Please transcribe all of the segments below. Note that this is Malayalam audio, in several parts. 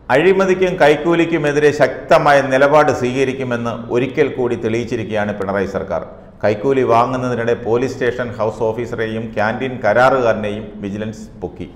അഴിമതിക്കും കൈക്കൂലിക്കുമെതിരെ ശക്തമായ നിലപാട് സ്വീകരിക്കുമെന്ന് ഒരിക്കൽ കൂടി തെളിയിച്ചിരിക്കുകയാണ് പിണറായി സർക്കാർ കൈക്കൂലി വാങ്ങുന്നതിനിടെ പോലീസ് സ്റ്റേഷൻ ഹൗസ് ഓഫീസറെയും ക്യാൻറ്റീൻ കരാറുകാരനെയും വിജിലൻസ് പൊക്കി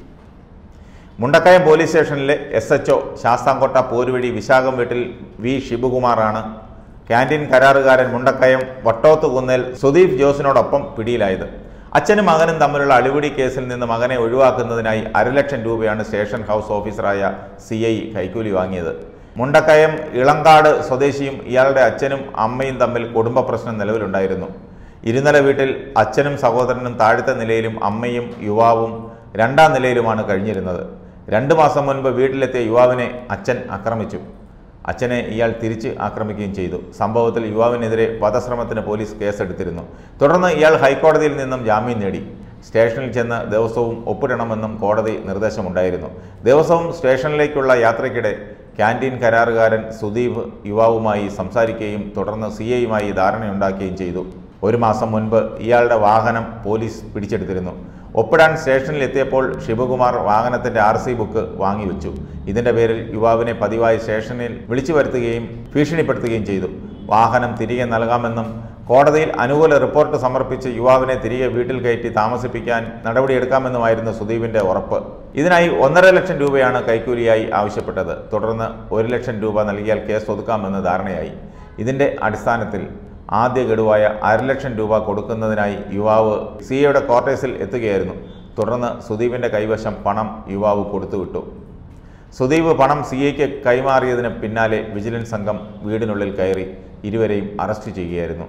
മുണ്ടക്കയം പോലീസ് സ്റ്റേഷനിലെ S H O Sasthamkotta Poruvazhi Vishakham വീട്ടിൽ വി ഷിബുകുമാറാണ് ക്യാൻറ്റീൻ കരാറുകാരൻ മുണ്ടക്കയം വട്ടോത്തുകുന്നേൽ സുദീപ് ജോസിനോടൊപ്പം പിടിയിലായത് അച്ഛനും മകനും തമ്മിലുള്ള അടിപിടി കേസിൽ നിന്ന് മകനെ ഒഴിവാക്കുന്നതിനായി അരലക്ഷം രൂപയാണ് സ്റ്റേഷൻ ഹൗസ് ഓഫീസറായ സി ഐ കൈക്കൂലി വാങ്ങിയത് മുണ്ടക്കയം ഇളങ്കാട് സ്വദേശിയും ഇയാളുടെ അച്ഛനും അമ്മയും തമ്മിൽ കുടുംബ പ്രശ്നം നിലവിലുണ്ടായിരുന്നു ഇരുനില വീട്ടിൽ അച്ഛനും സഹോദരനും താഴത്തെ നിലയിലും അമ്മയും യുവാവും രണ്ടാം നിലയിലുമാണ് കഴിഞ്ഞിരുന്നത് രണ്ടു മാസം മുൻപ് വീട്ടിലെത്തിയ യുവാവിനെ അച്ഛൻ ആക്രമിച്ചു അച്ഛനെ ഇയാൾ തിരിച്ച് ആക്രമിക്കുകയും ചെയ്തു സംഭവത്തിൽ യുവാവിനെതിരെ വധശ്രമത്തിന് പോലീസ് കേസെടുത്തിരുന്നു തുടർന്ന് ഇയാൾ ഹൈക്കോടതിയിൽ നിന്നും ജാമ്യം നേടി സ്റ്റേഷനിൽ ചെന്ന് ദിവസവും ഒപ്പിടണമെന്നും കോടതി നിർദ്ദേശമുണ്ടായിരുന്നു ദിവസവും സ്റ്റേഷനിലേക്കുള്ള യാത്രയ്ക്കിടെ ക്യാൻറ്റീൻ കരാറുകാരൻ സുദീപ് യുവാവുമായി സംസാരിക്കുകയും തുടർന്ന് സി ഐയുമായി ധാരണയുണ്ടാക്കുകയും ചെയ്തു ഒരു മാസം മുൻപ് ഇയാളുടെ വാഹനം പോലീസ് പിടിച്ചെടുത്തിരുന്നു ഒപ്പിടാൻ സ്റ്റേഷനിൽ എത്തിയപ്പോൾ ശിവകുമാർ വാഹനത്തിന്റെ ആർ സി ബുക്ക് വാങ്ങിവെച്ചു ഇതിന്റെ പേരിൽ യുവാവിനെ പതിവായി സ്റ്റേഷനിൽ വിളിച്ചു വരുത്തുകയും ഭീഷണിപ്പെടുത്തുകയും ചെയ്തു വാഹനം തിരികെ നൽകാമെന്നും കോടതിയിൽ അനുകൂല റിപ്പോർട്ട് സമർപ്പിച്ച് യുവാവിനെ തിരികെ വീട്ടിൽ കയറ്റി താമസിപ്പിക്കാൻ നടപടിയെടുക്കാമെന്നുമായിരുന്നു സുദീപിന്റെ ഉറപ്പ് ഇതിനായി ഒന്നര ലക്ഷം രൂപയാണ് കൈക്കൂലിയായി ആവശ്യപ്പെട്ടത് തുടർന്ന് ഒരു ലക്ഷം രൂപ നൽകിയാൽ കേസ് ഒതുക്കാമെന്ന് ധാരണയായി ഇതിന്റെ അടിസ്ഥാനത്തിൽ ആദ്യ ഗഡുവായ അരലക്ഷം രൂപ കൊടുക്കുന്നതിനായി യുവാവ് സിയുടെ ക്വാർട്ടേഴ്സിൽ എത്തുകയായിരുന്നു തുടർന്ന് സുദീപിന്റെ കൈവശം പണം യുവാവ് കൊടുത്തുവിട്ടു സുദീപ് പണം സി ഐക്ക് കൈമാറിയതിന് പിന്നാലെ വിജിലൻസ് സംഘം വീടിനുള്ളിൽ കയറി ഇരുവരെയും അറസ്റ്റ് ചെയ്യുകയായിരുന്നു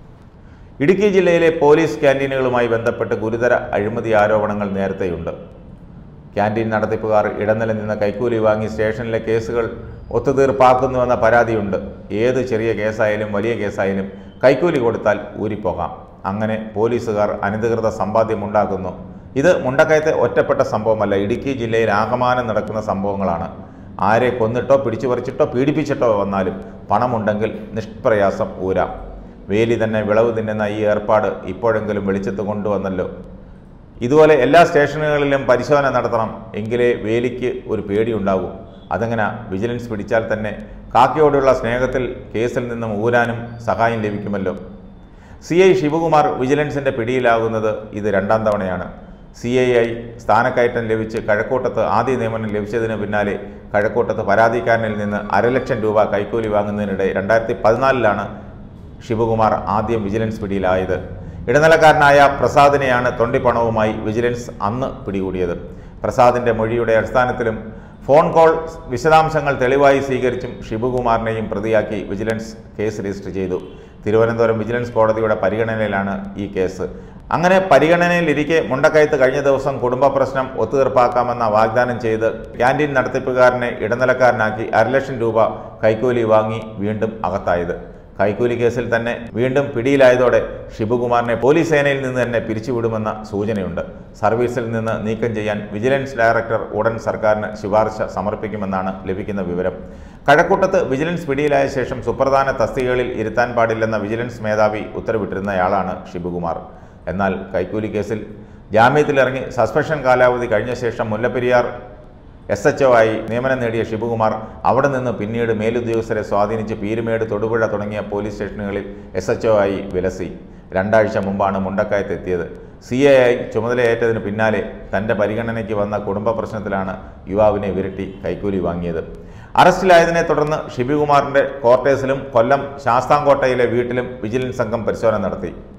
ഇടുക്കി ജില്ലയിലെ പോലീസ് ക്യാൻറ്റീനുകളുമായി ബന്ധപ്പെട്ട് ഗുരുതര അഴിമതി ആരോപണങ്ങൾ നേരത്തെയുണ്ട് ക്യാൻറ്റീൻ നടത്തിപ്പുകാർ ഇടനില നിന്ന് കൈക്കൂലി വാങ്ങി സ്റ്റേഷനിലെ കേസുകൾ ഒത്തുതീർപ്പാക്കുന്നുവെന്ന പരാതിയുണ്ട് ഏത് ചെറിയ കേസായാലും വലിയ കേസായാലും കൈക്കൂലി കൊടുത്താൽ ഊരിപ്പോകാം അങ്ങനെ പോലീസുകാർ അനധികൃത സമ്പാദ്യമുണ്ടാക്കുന്നു ഇത് മുണ്ടക്കയത്തെ ഒറ്റപ്പെട്ട സംഭവമല്ല ഇടുക്കി ജില്ലയിൽ ആകമാനം നടക്കുന്ന സംഭവങ്ങളാണ് ആരെ കൊന്നിട്ടോ പിടിച്ചു പറിച്ചിട്ടോ പീഡിപ്പിച്ചിട്ടോ വന്നാലും പണമുണ്ടെങ്കിൽ നിഷ്പ്രയാസം ഊരാം വേലി തന്നെ വിളവ് തിന്നുന്ന ഈ ഏർപ്പാട് ഇപ്പോഴെങ്കിലും വെളിച്ചത്ത് കൊണ്ടുവന്നല്ലോ ഇതുപോലെ എല്ലാ സ്റ്റേഷനുകളിലും പരിശോധന നടത്തണം എങ്കിലേ വേലിക്ക് ഒരു പേടിയുണ്ടാകൂ അതെങ്ങനെ വിജിലൻസ് പിടിച്ചാൽ തന്നെ കാക്കയോടുള്ള സ്നേഹത്തിൽ കേസിൽ നിന്നും ഊരാനും സഹായം ലഭിക്കുമല്ലോ സി ഐ ശിവകുമാർ വിജിലൻസിൻ്റെ പിടിയിലാകുന്നത് ഇത് രണ്ടാം തവണയാണ് സി ഐ ഐ സ്ഥാനക്കയറ്റം ലഭിച്ച് കഴക്കൂട്ടത്ത് ആദ്യ നിയമനം ലഭിച്ചതിന് പിന്നാലെ കഴക്കൂട്ടത്ത് പരാതിക്കാരനിൽ നിന്ന് അരലക്ഷം രൂപ കൈക്കൂലി വാങ്ങുന്നതിനിടെ രണ്ടായിരത്തി പതിനാലിലാണ് ശിവകുമാർ ആദ്യം വിജിലൻസ് പിടിയിലായത് ഇടനിലക്കാരനായ പ്രസാദിനെയാണ് തൊണ്ടിപ്പണവുമായി വിജിലൻസ് അന്ന് പിടികൂടിയത് പ്രസാദിന്റെ മൊഴിയുടെ അടിസ്ഥാനത്തിലും ഫോൺ കോൾ വിശദാംശങ്ങൾ തെളിവായി സ്വീകരിച്ചും ഷിബുകുമാറിനെയും പ്രതിയാക്കി വിജിലൻസ് കേസ് രജിസ്റ്റർ ചെയ്തു തിരുവനന്തപുരം വിജിലൻസ് കോടതിയുടെ പരിഗണനയിലാണ് ഈ കേസ് അങ്ങനെ പരിഗണനയിലിരിക്കെ മുണ്ടക്കയത്ത് കഴിഞ്ഞ ദിവസം കുടുംബ പ്രശ്നം ഒത്തുതീർപ്പാക്കാമെന്ന വാഗ്ദാനം ചെയ്ത് ക്യാൻറ്റീൻ നടത്തിപ്പുകാരനെ ഇടനിലക്കാരനാക്കി അരലക്ഷം രൂപ കൈക്കൂലി വാങ്ങി വീണ്ടും അകത്തായത് കൈക്കൂലി കേസിൽ തന്നെ വീണ്ടും പിടിയിലായതോടെ ഷിബുകുമാറിനെ പോലീസ് സേനയിൽ നിന്ന് തന്നെ പിരിച്ചുവിടുമെന്ന സൂചനയുണ്ട് സർവീസിൽ നിന്ന് നീക്കം ചെയ്യാൻ വിജിലൻസ് ഡയറക്ടർ ഉടൻ സർക്കാരിന് ശുപാർശ സമർപ്പിക്കുമെന്നാണ് ലഭിക്കുന്ന വിവരം കഴക്കൂട്ടത്ത് വിജിലൻസ് പിടിയിലായ ശേഷം സുപ്രധാന തസ്തികകളിൽ ഇരുത്താൻ പാടില്ലെന്ന വിജിലൻസ് മേധാവി ഉത്തരവിട്ടിരുന്നയാളാണ് ഷിബുകുമാർ എന്നാൽ കൈക്കൂലി കേസിൽ ജാമ്യത്തിലിറങ്ങി സസ്പെൻഷൻ കാലാവധി കഴിഞ്ഞ ശേഷം മുല്ലപ്പെരിയാർ എസ് എച്ച് ഒ ആയി നിയമനം നേടിയ ഷിബുകുമാർ അവിടെ നിന്ന് പിന്നീട് മേലുദ്യോഗസ്ഥരെ സ്വാധീനിച്ച് പീരുമേട് തൊടുപുഴ തുടങ്ങിയ പോലീസ് സ്റ്റേഷനുകളിൽ എസ് എച്ച് ഒ ആയി വിലസി രണ്ടാഴ്ച മുമ്പാണ് മുണ്ടക്കയത്ത് എത്തിയത് സി എ ആയി ചുമതലയേറ്റതിന് പിന്നാലെ തൻ്റെ പരിഗണനയ്ക്ക് വന്ന കുടുംബ പ്രശ്നത്തിലാണ് യുവാവിനെ വിരട്ടി കൈക്കൂലി വാങ്ങിയത് അറസ്റ്റിലായതിനെ തുടർന്ന് ഷിബികുമാറിൻ്റെ ക്വാർട്ടേഴ്സിലും കൊല്ലം ശാസ്താംകോട്ടയിലെ വീട്ടിലും വിജിലൻസ് സംഘം പരിശോധന നടത്തി